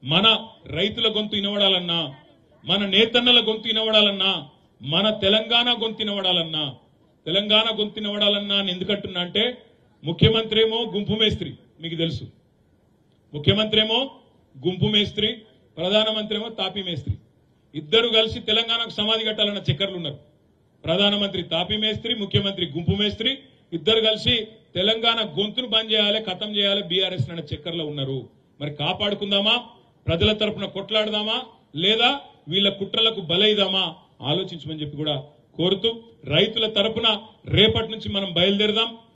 మన రైతుల గొంతు ఇనవడాలన్నా మన నేతన్నల గొంతు ఇనవడాలన్నా మన తెలంగాణ గొంతు ఇనవడాలన్నా తెలంగాణ గొంతు ఇనవడాలన్నా అని ఎందుకంటున్నా అంటే ముఖ్యమంత్రి ఏమో గుంపు మేస్త్రి మీకు తెలుసు ముఖ్యమంత్రి ఏమో గుంపు మేస్త్రి ప్రధానమంత్రి ఏమో తాపీ మేస్త్రి ఇద్దరు కలిసి తెలంగాణకు సమాధి కట్టాలన్న చక్కర్లు ఉన్నారు ప్రధానమంత్రి తాపీ మేస్త్రి ముఖ్యమంత్రి గుంపు మేస్త్రి ఇద్దరు కలిసి తెలంగాణ గొంతును బంద్ చేయాలి ఖతం చేయాలి బీఆర్ఎస్ అన్న చక్కర్లో ఉన్నారు మరి కాపాడుకుందామా ప్రజల తరపున కొట్లాడదామా లేదా వీళ్ళ కుట్రలకు బలైదామా ఆలోచించమని చెప్పి కూడా కోరుతూ రైతుల తరపున రేపటి నుంచి మనం బయలుదేరదాం